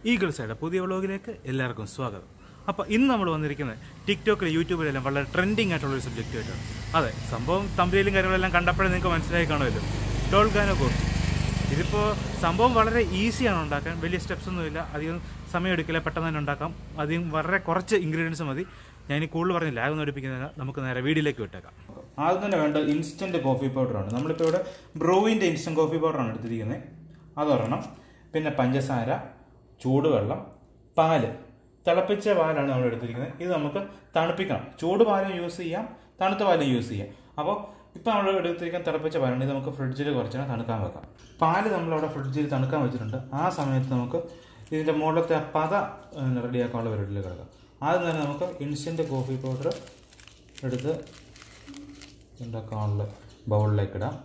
Eagle side പുതിയ വ്ളോഗിലേക്ക് എല്ലാവർക്കും സ്വാഗതം അപ്പോൾ ഇന്ന് നമ്മൾ വന്നിരിക്കുന്നത് ടിക്ടോക്കിൽ യൂട്യൂബിലെല്ലാം വളരെ ട്രെൻഡിങ് ആയിട്ടുള്ള ഒരു സബ്ജക്റ്റ് ആയിട്ടാണ് അതെ സംഭവം തമ്പിയിലും കാര്യങ്ങളെല്ലാം കണ്ടപ്പോഴേ നിങ്ങൾക്ക് മനസ്സിലായി കാണുമല്ലോ ഡോൾഗാനോ കോഫി ഇതിപ്പോൾ സംഭവം വളരെ ഈസിയാണ് ഉണ്ടാക്കാൻ വലിയ സ്റ്റെപ്സ് ഒന്നുമില്ല അധികം സമയം എടുക്കില്ല പെട്ടെന്ന് തന്നെ ഉണ്ടാക്കാം അധികം വളരെ കുറച്ച് ഇൻഗ്രീഡിയൻസ് മതി ഞാൻ ഇനി കൂടുതൽ പറഞ്ഞില്ല അതൊന്നും എടുപ്പിക്കുന്നില്ല നമുക്ക് നേരെ വീഡിയോയിലേക്ക് വിട്ടേക്കാം ആദ്യം തന്നെ വേണ്ട ഇൻസ്റ്റന്റ് കോഫി പൗഡറാണ് നമ്മളിപ്പോൾ ഇവിടെ ബ്രൂവിൻ്റെ ഇൻസ്റ്റന്റ് കോഫി പൗഡറാണ് എടുത്തിരിക്കുന്നത് അതൊരെണ്ണം പിന്നെ പഞ്ചസാര ചൂടുവെള്ളം പാല് തിളപ്പിച്ച പാലാണ് നമ്മൾ എടുത്തിരിക്കുന്നത് ഇത് നമുക്ക് തണുപ്പിക്കണം ചൂട് പാലും യൂസ് ചെയ്യാം തണുത്ത പാലും യൂസ് ചെയ്യാം അപ്പോൾ ഇപ്പം നമ്മൾ എടുത്തിരിക്കുന്ന തിളപ്പിച്ച പാലാണ് ഇത് നമുക്ക് ഫ്രിഡ്ജിൽ കുറച്ച് നേരം തണുക്കാൻ വെക്കാം പാല് നമ്മളവിടെ ഫ്രിഡ്ജിൽ തണുക്കാൻ വെച്ചിട്ടുണ്ട് ആ സമയത്ത് നമുക്ക് ഇതിൻ്റെ മുകളിലത്തെ ആ പത റെഡിയാക്കാനുള്ള പരിപാടിയിൽ കിടക്കാം ആദ്യം തന്നെ നമുക്ക് ഇൻസ്റ്റന്റ് കോഫി പൗഡർ എടുത്ത് ഉണ്ടാക്കാനുള്ള ബൗളിലേക്ക് ഇടാം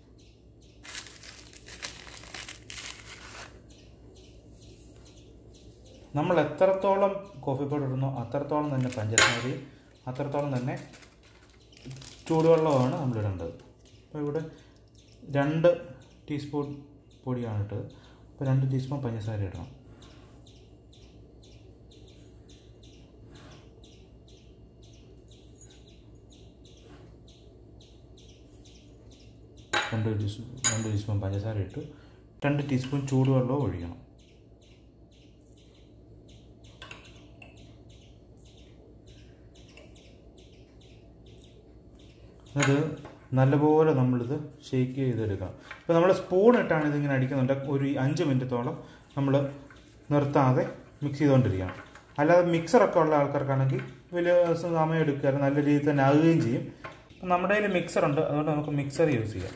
നമ്മൾ എത്രത്തോളം കോഫി പൗഡർ ഇടുന്നോ അത്രത്തോളം തന്നെ പഞ്ചസാരയും അത്രത്തോളം തന്നെ ചൂടുവെള്ളമാണ് നമ്മൾ ഇടേണ്ടത് അപ്പോൾ ഇവിടെ രണ്ട് ടീസ്പൂൺ പൊടിയാണ് ഇട്ടത് അപ്പോൾ രണ്ട് ടീസ്പൂൺ പഞ്ചസാര ഇടണം രണ്ട് ടീസ്പൂൺ രണ്ട് ടീസ്പൂൺ പഞ്ചസാര ഇട്ടു രണ്ട് ടീസ്പൂൺ ചൂടുവെള്ളവും ഒഴിക്കണം അത് നല്ലപോലെ നമ്മളിത് ഷേക്ക് ചെയ്തെടുക്കണം ഇപ്പോൾ നമ്മൾ സ്പൂൺ ഇട്ടാണ് ഇതിങ്ങനെ അടിക്കുന്നുണ്ട് ഒരു അഞ്ച് മിനിറ്റത്തോളം നമ്മൾ നിർത്താതെ മിക്സ് ചെയ്തുകൊണ്ടിരിക്കണം അല്ലാതെ മിക്സറൊക്കെ ഉള്ള ആൾക്കാർക്കാണെങ്കിൽ വലിയ സമയം എടുക്കുക നല്ല രീതിയിൽ തന്നെ ആകുകയും ചെയ്യും നമ്മുടെ കയ്യിൽ മിക്സർ ഉണ്ട് അതുകൊണ്ട് നമുക്ക് മിക്സർ യൂസ് ചെയ്യാം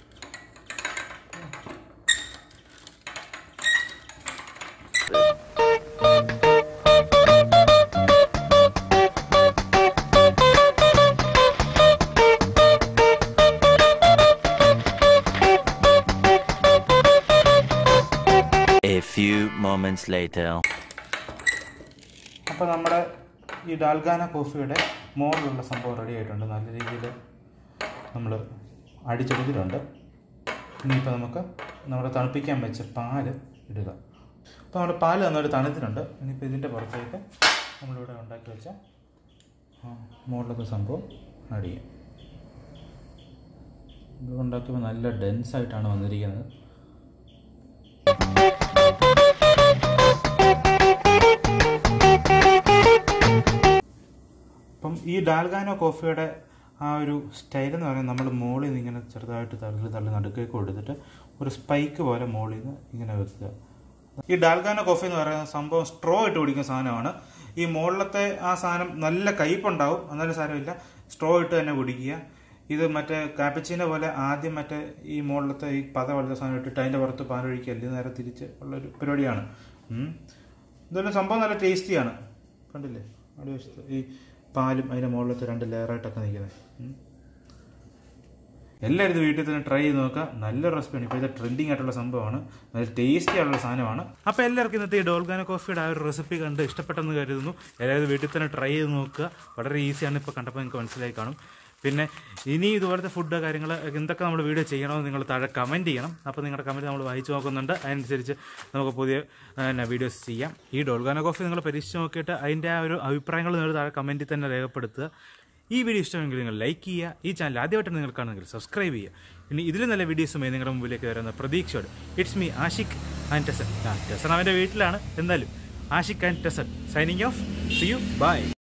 A few moments later. അപ്പോൾ നമ്മുടെ ഈ ഡാൽഗാന കോഫിയുടെ മുകളിലുള്ള സംഭവം റെഡി ആയിട്ടുണ്ട് നല്ല രീതിയിൽ നമ്മൾ അടിച്ചെടുത്തിട്ടുണ്ട് ഇനിയിപ്പോൾ നമുക്ക് നമ്മുടെ തണുപ്പിക്കാൻ വെച്ച പാല് ഇടുക അപ്പോൾ നമ്മുടെ പാല് നന്നായിട്ട് തണുത്തിട്ടുണ്ട് ഇനിയിപ്പോൾ ഇതിൻ്റെ പുറത്തേക്ക് നമ്മളിവിടെ ഉണ്ടാക്കി വെച്ച ആ, മുകളിലത്തെ സംഭവം ആഡ് ചെയ്യാം ഇത് ഉണ്ടാക്കിയപ്പോൾ നല്ല ഡെൻസ് ആയിട്ടാണ് വന്നിരിക്കുന്നത് അപ്പം ഈ ഡാൽഗാനോ കോഫിയുടെ ആ ഒരു സ്റ്റൈൽ എന്ന് പറയുന്നത് നമ്മൾ മോളിൽ നിന്ന് ഇങ്ങനെ ചെറുതായിട്ട് തള്ളി തള്ളി നടുക്കേക്ക് കൊടുത്തിട്ട് ഒരു സ്പൈക്ക് പോലെ മോളിൽ നിന്ന് ഇങ്ങനെ വെക്കുക ഈ ഡാൽഗാനോ കോഫി എന്ന് പറയുന്ന സംഭവം സ്ട്രോ ഇട്ട് കുടിക്കുന്ന സാധനമാണ് ഈ മുകളിലത്തെ ആ സാധനം നല്ല കയ്പുണ്ടാവും എന്നാലും സാരമില്ല സ്ട്രോ ഇട്ട് തന്നെ കുടിക്കുക ഇത് മറ്റേ കാപ്പച്ചീനെ പോലെ ആദ്യം മറ്റേ ഈ മുകളിലത്തെ ഈ പത പോലത്തെ സാധനം ഇട്ടിട്ട് അതിൻ്റെ പുറത്ത് പാലൊഴിക്കുക അല്ലെങ്കിൽ നേരെ തിരിച്ച് ഉള്ളൊരു പരിപാടിയാണ് ഉം. ഇതൊരു സംഭവം നല്ല ടേസ്റ്റിയാണ് കണ്ടില്ലേ അടിവശത്ത് ഈ പാലും അതിൻ്റെ മുകളിലത്തെ രണ്ട് ലെയറായിട്ടൊക്കെ നിൽക്കുന്നത് ഉം. എല്ലാവരും ഇത് വീട്ടിൽ തന്നെ ട്രൈ ചെയ്ത് നോക്കുക നല്ലൊരു റെസിപ്പിയാണ് ഇപ്പോൾ ഇത് ട്രെൻഡിങ് ആയിട്ടുള്ള സംഭവമാണ് നല്ല ടേസ്റ്റി ആയിട്ടുള്ള സാധനമാണ് അപ്പോൾ എല്ലാവർക്കും ഇന്നത്തെ ഈ ഡോൾഗാനോ കോഫിയുടെ ആ ഒരു റെസിപ്പി കണ്ട് ഇഷ്ടപ്പെട്ടെന്ന് കരുതുന്നു എല്ലാവരും വീട്ടിൽ തന്നെ ട്രൈ ചെയ്ത് നോക്കുക വളരെ ഈസിയാണ് ഇപ്പോൾ കണ്ടപ്പോൾ നിങ്ങൾക്ക് മനസ്സിലായി കാണും പിന്നെ ഇനി ഇതുപോലത്തെ ഫുഡ് കാര്യങ്ങൾ എന്തൊക്കെ നമ്മൾ വീഡിയോ ചെയ്യണമെന്ന് നിങ്ങൾ താഴെ കമൻറ്റ് ചെയ്യണം അപ്പോൾ നിങ്ങളുടെ കമൻറ്റ് നമ്മൾ വായിച്ചു നോക്കുന്നുണ്ട് അതനുസരിച്ച് നമുക്ക് പുതിയ പിന്നെ വീഡിയോസ് ചെയ്യാം ഈ ഡോൾഗാനോ കോഫി നിങ്ങൾ പരീക്ഷിച്ച് നോക്കിയിട്ട് അതിൻ്റെ ആ ഒരു അഭിപ്രായങ്ങൾ നിങ്ങൾ താഴെ കമൻറ്റിൽ തന്നെ രേഖപ്പെടുത്തുക ഈ വീഡിയോ ഇഷ്ടമെങ്കിൽ നിങ്ങൾ ലൈക്ക് ചെയ്യുക ഈ ചാനൽ ആദ്യമായിട്ട് നിങ്ങൾ കാണുന്നെങ്കിൽ സബ്സ്ക്രൈബ് ചെയ്യുക ഇനി ഇതിലും നല്ല വീഡിയോസുമായി നിങ്ങളുടെ മുമ്പിലേക്ക് വരുന്ന പ്രതീക്ഷയോട് it's me Ashiq and Tesan ആ ടെസൻ അവൻ്റെ വീട്ടിലാണ് എന്തായാലും Ashiq and Tesan signing off see you by